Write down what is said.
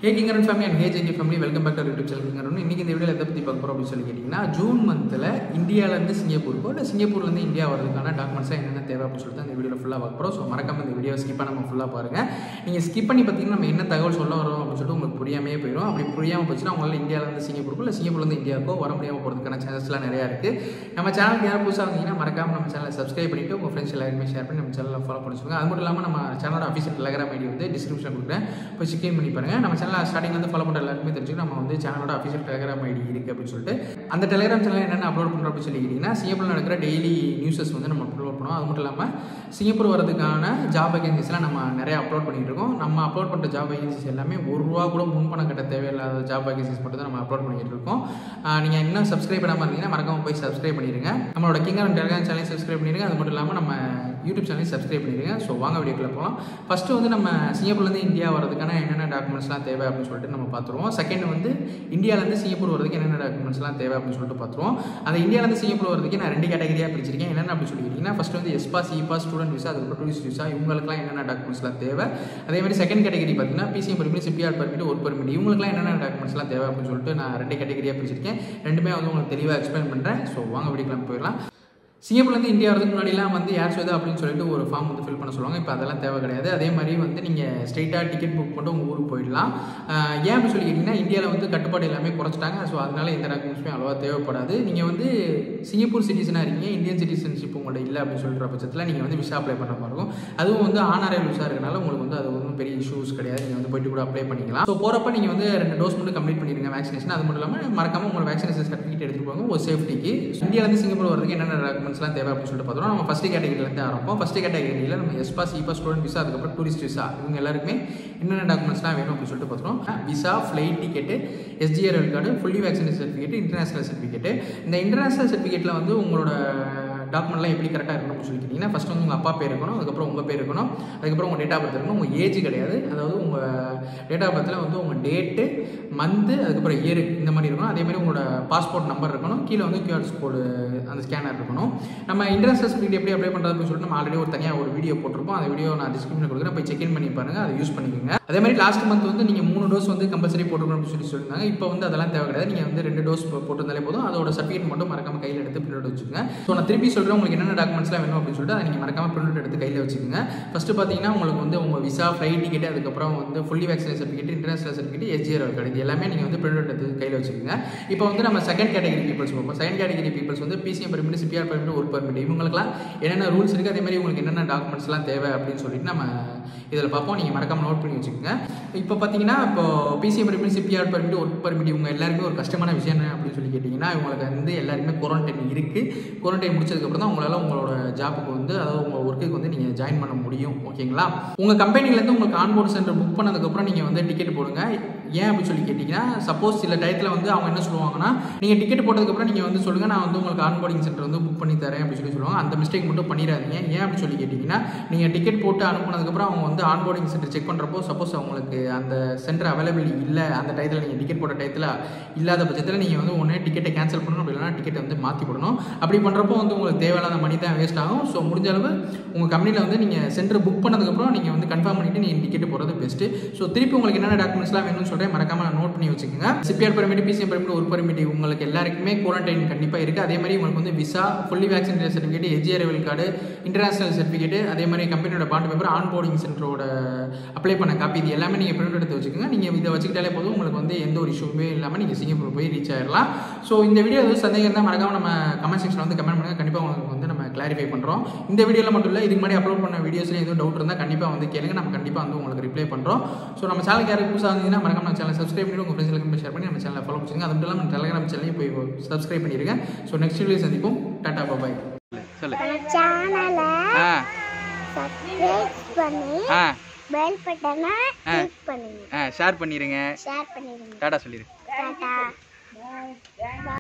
A கிங்கரன் family and ஹேஜ் இந்திய family welcome back to YouTube channel கிங்கரன் இன்னைக்கு இந்த வீடியோவில் எதை பற்றி பார்க்க போகிறோம் அப்படின்னு சொல்லி கேட்டிங்கன்னா ஜூன் மந்தில் இந்தியாவிலேருந்து சிங்கப்பூருக்கோ இல்லை சிங்கப்பூர்லேருந்து இந்தியா வரதுக்கான டாக்குமெண்ட்ஸாக என்னென்ன தேவை அப்படின்னு சொல்லிட்டு தான் இந்த வீடியோவில் ஃபுல்லாக பார்க்க போகிறோம் ஸோ மறக்காம இந்த வீடியோ ஸ்கிப் பண்ணாம ஃபுல்லாக பாருங்கள் நீங்கள் ஸ்கிப் பண்ணி பார்த்தீங்கன்னா நம்ம என்ன தகவல் சொல்ல வரோம் அப்படின்னு சொல்லிட்டு உங்களுக்கு புரியாமே போயிடும் அப்படி புரியாமல் போச்சுன்னா உங்களால் இந்தியாவிலேருந்து சிங்கப்பூருக்கோ இல்லை சிங்கப்பூர்லேருந்து இந்தியாவுக்கோ வர முடியாமல் போகிறதுக்கான சான்சஸ்லாம் நிறையா இருக்குது நம்ம சேனலுக்கு யாரும் புதுசாக வந்தீங்கன்னா மறக்காம நம்ம சேனலை சப்ஸ்கிரைப் பண்ணிவிட்டு உங்கள் ஃப்ரெண்ட்ஸ் எல்லாருமே ஷேர் பண்ணி நம்ம சேனலில் ஃபாலோ பண்ணி சொல்லுங்கள் அது மட்டும் இல்லாமல் நம்ம சேனலோட அஃபிஷியல் டெலகிராம் ஐடி வந்து டிஸ்கிரிப்ஷன் கொடுக்குறேன் போய் செக் பண்ணி பாருங்கள் நம்ம சேனல் ஸ்டார்டிங்லேருந்து ஃபாலோ பண்ணுற எல்லாருக்குமே தெரிஞ்சுக்க நம்ம வந்து சேனலோட அஃபிஷியல் டெலகிராம் ஐடி இருக்குது அப்படின்னு சொல்லிட்டு அந்த டெலகிராம் சேனல் என்னென்ன அப்லோட் பண்ணுறோம் அப்படின்னு சொல்லி கேட்டிங்கன்னா சிங்கப்பூரில் நடக்கிற டெய்லி நியூஸஸ் வந்து நம்ம அப்லோட் பண்ணுவோம் அது மட்டும் இல்லாமல் சிங்கப்பூர் வரதுக்கான ஜாப் வேகன்சிஸ்லாம் நம்ம நிறைய அப்லோட் பண்ணிட்டு இருக்கோம் நம்ம அப்லோட் பண்ணுற ஜாப் வேகன்சிஸ் எல்லாமே ஒரு ரூபா கூட முன்பணம் கட்ட தேவையில்லாத ஜாப் வேகன்சிஸ் மட்டும் தான் நம்ம அப்லோட் பண்ணிட்டு இருக்கோம் நீங்கள் இன்னும் சப்ஸ்கிரைப் பண்ணாமல் இருந்தீங்கன்னா மறக்காம போய் சப்ஸ்கிரைப் பண்ணிடுங்க நம்மளோட கிங்கர் டெலகிராம் சேனலையும் சப்ஸ்கிரைப் பண்ணிடுங்க அது மட்டும் இல்லாமல் நம்ம யூடியூப் சேனலையும் சப்ஸ்கிரைப் பண்ணிடுங்க ஸோ வாங்க வீடியோக்குள்ள போகலாம் ஃபஸ்ட்டு வந்து நம்ம சிங்கப்பூர்லேருந்து இந்தியா வரதுக்கான என்னென்ன டாக்குமெண்ட்ஸ்லாம் தேவை அப்படின்னு சொல்லிட்டு நம்ம பார்த்துருவோம் செகண்ட் வந்து இந்தியாவிலேருந்து சிங்கப்பூர் வரதுக்கு என்னென்ன டாக்குமெண்ட்ஸ்லாம் தேவை அப்படின்னு சொல்லிட்டு பார்த்துருவோம் அந்த இந்தியாவிலேருந்து சிங்கப்பூர் வரதுக்கு நான் ரெண்டு கேட்டகரியாக பிரிச்சிருக்கேன் என்னென்ன அப்படின்னு சொல்லிக்கிட்டிங்கன்னா ஃபஸ்ட் வந்து எஸ்பா சிபா ஸ்டூடெண்ட் விசா அதுக்கப்புறம் டூரிஸ்ட் விசா இவங்களுக்குலாம் என்னென்ன டாக்குமெண்ட்ஸ்லாம் தேவை அதே மாதிரி செகண்ட் கேட்டகரி பார்த்தீங்கன்னா PCM permit CPR permit work permit இவங்களுக்குலாம் என்னென்ன டாக்குமெண்ட்ஸ்லாம் தேவை அப்படின்னு சொல்லிட்டு நான் ரெண்டு கேட்டகரியாக பிரிச்சிருக்கேன் ரெண்டுமே வந்து உங்களுக்கு தெளிவாக எக்ஸ்பிளைன் பண்ணுறேன் ஸோ வாங்க வீடியோக்குலாம் போயிடலாம் சிங்கப்பூர்லேருந்து இந்தியா வரதுக்கு முன்னாடிலாம் வந்து ஏர் சுவேதா அப்படின்னு சொல்லிட்டு ஒரு ஃபார்ம் வந்து ஃபில் பண்ண சொல்லுவாங்க இப்போ அதெல்லாம் தேவை கிடையாது அதே மாதிரி வந்து நீங்கள் ஸ்ட்ரெயிட்டாக டிக்கெட் புக் பண்ணிட்டு உங்கள் ஊருக்கு போயிடலாம் ஆஹ் ஏன் அப்படின்னு சொல்லி கேட்டிங்கன்னா இந்தியாவில் வந்து கட்டுப்பாடு எல்லாமே குறைச்சிட்டாங்க ஸோ அதனால எந்த டாக்குமெண்ட்ஸுமே அவ்வளோவா தேவைப்படாது நீங்கள் வந்து சிங்கப்பூர் சிட்டிசனாக இருக்கீங்க இந்தியன் சிட்டிசன்ஷிப் உங்கள்ட்ட இல்லை அப்படின்னு சொல்கிற பட்சத்தில் நீங்கள் வந்து விசா அப்ளை பண்ண மாதிரி இருக்கும் அதுவும் வந்து ஆனாரல் விசா இருக்கனால உங்களுக்கு வந்து அது ஒன்றும் பெரிய இஷ்யூஸ் கிடையாது நீங்கள் வந்து போயிட்டு கூட அப்ளை பண்ணிக்கலாம் ஸோ போகிறப்ப நீங்கள் வந்து ரெண்டு டோஸ் மட்டும் கம்ப்ளீட் பண்ணிடுங்க வேக்சினேஷன் அது மட்டும் இல்லாமல் மறக்காம உங்களோட வேக்சினேஷன் சர்டிஃபிகேட் எடுத்துட்டு போங்க ஒரு சேஃப்டிக்கு இந்தியாவிலேருந்து சிங்கப்பூர் வரதுக்கு என்னென்ன டாக்குமெண்ட்ஸ்லாம் தேவை அப்படின்னு சொல்லிட்டு பார்த்தோம் நம்ம ஃபஸ்ட்டு கேட்டகரியிலேருந்து ஆரம்பம் ஃபஸ்ட்டு கேட்டகரியில் நம்ம எஸ்பா சிபா ஸ்டூடெண்ட் விசா அதுக்கப்புறம் டூரிஸ்ட் விசா இவங்க எல்லாருக்குமே என்னென்ன டாக்குமெண்ட்ஸ்லாம் வேணும் அப்படின்னு சொல்லிட்டு பார்த்தோம் visa flight ticket STRL card fully vaccination certificate international certificate இந்த இன்டர்நேஷனல் சர்டிஃபிகேட்டில் வந்து உங்களோட டாக்குமெண்ட்லாம் எப்படி கரெக்டாக இருக்கணும் அப்படின்னு சொல்லி கேட்டிங்கன்னா ஃபஸ்ட் வந்து உங்கள் அப்பா பேர் இருக்கணும் அதுக்கப்புறம் உங்கள் பேர் இருக்கணும் அதுக்கப்புறம் உங்கள் டேட் ஆஃப் பர்த் இருக்கணும் உங்கள் ஏஜ் கிடையாது அதாவது உங்கள் டேட் ஆஃப் பர்த்தில் வந்து உங்கள் டேட்டு மந்த்து அதுக்கப்புறம் இயர் இந்த மாதிரி இருக்கணும் அதே மாதிரி உங்களோட பாஸ்போர்ட் நம்பர் இருக்கணும் கீழே வந்து கியூஆர் கோடு அந்த ஸ்கேனர் இருக்கணும் நம்ம இன்டர்நேஷனல் சர்டிஃபிகேட் எப்படி அப்ளை பண்ணுறது அப்படின்னு சொல்லிட்டு நம்ம ஆல்ரெடி ஒரு தனியாக ஒரு வீடியோ போட்டிருப்போம் அந்த வீடியோ நான் டிஸ்கிரிப்ஷன் கொடுக்குறேன் போய் செக் இன் பண்ணி பாருங்கள் அதை யூஸ் பண்ணிக்கோங்க அதே மாதிரி லாஸ்ட் மந்த் வந்து நீங்கள் மூணு டோஸ் வந்து கம்பல்சரி போட்டுக்கணும் அப்படின்னு சொல்லி சொல்லியிருந்தாங்க இப்போ வந்து அதெல்லாம் தேவை கிடையாது நீங்கள் வந்து ரெண்டு டோஸ் போட்டிருந்தாலே போதும் அதோட சர்டிஃபிகேட் மட்டும் மறக்காம கையில் எடுத்து பிரிண்ட் அவுட் வச்சுக்கோங்க ஸோ நான் திருப்பி சொல்கிறேன் உங்களுக்கு என்னென்ன டாக்குமெண்ட்ஸ்லாம் வேணும் அப்படின்னு சொல்லிட்டு அதை நீங்கள் மறக்காம பிரிண்ட் அவுட் எடுத்து கையில் வச்சுக்கோங்க ஃபஸ்ட்டு பார்த்தீங்கன்னா உங்களுக்கு வந்து உங்கள் விசா ஃப்ளைட் டிக்கெட் அதுக்கப்புறம் வந்து fully vaccination certificate international certificate SGR card இது எல்லாமே நீங்கள் வந்து பிரிண்ட் அவுட் எடுத்து கையில் வச்சுக்கோங்க இப்போ வந்து நம்ம செகண்ட் கேட்டகரி பீப்பிள்ஸ் பார்ப்போம் செகண்ட் கேட்டகரி பீப்பிள்ஸ் வந்து PCM permit CPR permit work permit இவங்களுக்குலாம் என்னென்ன ரூல்ஸ் இருக்குது அதே மாதிரி உங்களுக்கு என்னென்ன டாக்குமெண்ட்ஸ்லாம் தேவை அப்படின்னு சொல்லிட்டு நம்ம இதில் பார்ப்போம் நீங்கள் மறக்காம நோட் பண்ணி வச்சுக்கோங்க இப்போ பார்த்தீங்கன்னா இப்போ PCM permit CPR permit work permit இவங்க எல்லாருமே ஒரு கஷ்டமான விஷயம் என்ன அப்படின்னு சொல்லி கேட்டிங்கன்னா இவங்களுக்கு வந்து எல்லாருமே குவாரண்டைன் இருக்குது குவாரண்டைன் முடிச்சதுக்கப்புறம் தான் உங்களால் உங்களோட ஜாப்புக்கு வந்து அதாவது உங்கள் ஒர்க்குக்கு வந்து நீங்கள் ஜாயின் பண்ண முடியும் ஓகேங்களா உங்கள் கம்பெனிலேருந்து உங்களுக்கு ஆன்போர்ட் சென்டர் புக் பண்ணதுக்கப்புறம் நீங்கள் வந்து டிக்கெட் போடுங்க ஏன் அப்படின்னு சொல்லி கேட்டிங்கன்னா சப்போஸ் சில டயத்தில் வந்து அவங்க என்ன சொல்லுவாங்கன்னா நீங்கள் டிக்கெட் போட்டதுக்கப்புறம் நீங்கள் வந்து சொல்லுங்கள் நான் வந்து உங்களுக்கு ஆன்போர்டிங் சென்டர் வந்து புக் பண்ணி தரேன் அப்படின்னு சொல்லி சொல்லுவாங்க அந்த மிஸ்டேக் மட்டும் பண்ணிடாதீங்க ஏன் அப்படின்னு சொல்லி கேட்டிங்கன்னா நீங்கள் டிக்கெட் போட்டு அனுப்புனதுக்கப்புறம் அவங்க வந்து ஆன்போர்டிங் சென்டர் செக் பண்ணுறப்போ சப்போஸ் அவங்களுக்கு அந்த சென்டர் அவைலபிள் இல்லை அந்த டயத்தில் நீங்கள் டிக்கெட் போட்ட டயத்தில் இல்லாத பட்சத்தில் நீங்கள் வந்து ஒன்றே டிக்கெட்டை கேன்சல் பண்ணணும் அப்படி இல்லைனா டிக்கெட்டை வந்து மாற்றி போடணும் அப்படி பண்ணுறப்போ வந்து உங்களுக்கு தேவையில்லாத மணி தான் வேஸ்ட் ஆகும் ஸோ முடிஞ்ச அளவு உங்கள் கம்பெனியில் வந்து நீங்கள் சென்டர் புக் பண்ணதுக்கப்புறம் நீங்கள் வந்து கன்ஃபார்ம் பண்ணிவிட்டு நீங்கள் டிக்கெட் போடுறது பெஸ்ட்டு ஸோ திருப்பி உங்களுக்கு என்னென்ன டாக்குமெண்ட்ஸ்லாம் வேணும்னு சொல்கிறேன் மறக்காம நோட் பண்ணி வச்சுக்கோங்க சிபிஆர் பர்மிட் பிசிஎம் பர்மிட் ஒரு பர்மிட் உங்களுக்கு எல்லாருக்குமே குவாரண்டைன் கண்டிப்பாக இருக்குது அதே மாதிரி உங்களுக்கு வந்து visa fully vaccination certificate EJRL card international certificate அதே மாதிரி கம்பெனியோட பாண்ட் பேப்பர் ஆன் போர்டிங் சென்டரோட அப்ளை பண்ண காப்பி இது எல்லாமே நீங்கள் பிரிண்ட் எடுத்து வச்சுக்கோங்க நீங்கள் இதை வச்சுக்கிட்டாலே போதும் உங்களுக்கு வந்து எந்த ஒரு இஷ்யூமே இல்லாமல் நீங்கள் சிங்கப்பூர் போய் ரீச் ஆயிடலாம் ஸோ இந்த வீடியோ எதுவும் சந்தேகம் இருந்தால் மறக்காம நம்ம கமெண்ட் செக்ஷன் வந்து கமெண்ட் பண்ணுங்கள் கண்டிப்பாக உங்களுக்கு வந்து நம்ம கிளாரிஃபை பண்ணுறோம் இந்த வீடியோவில் மட்டும் இல்லை இதுக்கு முன்னாடி அப்லோட் பண்ண வீடியோஸில் எதுவும் டவுட் இருந்தால் கண்டிப்பாக வந்து கேளுங்க நம்ம கண்டிப்பாக வந்து உங்களுக்கு ரிப்ளை பண்ணுறோம் ஸோ நம்ம சேனலுக்கு யாருக்கு புதுசாக இருந்தீங்கன்னா மறக்காம நம்ம சேனல் சப்ஸ்கிரைப் பண்ணி உங்கள் ஃப்ரெண்ட்ஸ்களுக்கு ஷேர் பண்ணி நம்ம சேனலை ஃபாலோ பண்ணுங்க அது மட்டும் இல்லாமல் டெலிகிராம் சேனலையும் போய் சப்ஸ்கிரைப் பண்ணிடுங்க ஸோ நெக்ஸ்ட் வீடியோ சந்திப்போம் டாடா பாபாய் சொல்லு நம்ம சேனலை ஆ சப்ஸ்கிரைப் பண்ணி ஆ பெல் பட்டனை கிளிக் பண்ணுங்க ஆ ஷேர் பண்ணிடுங்க ஷேர் பண்ணிடுங்க டாடா சொல்லிடு டாடா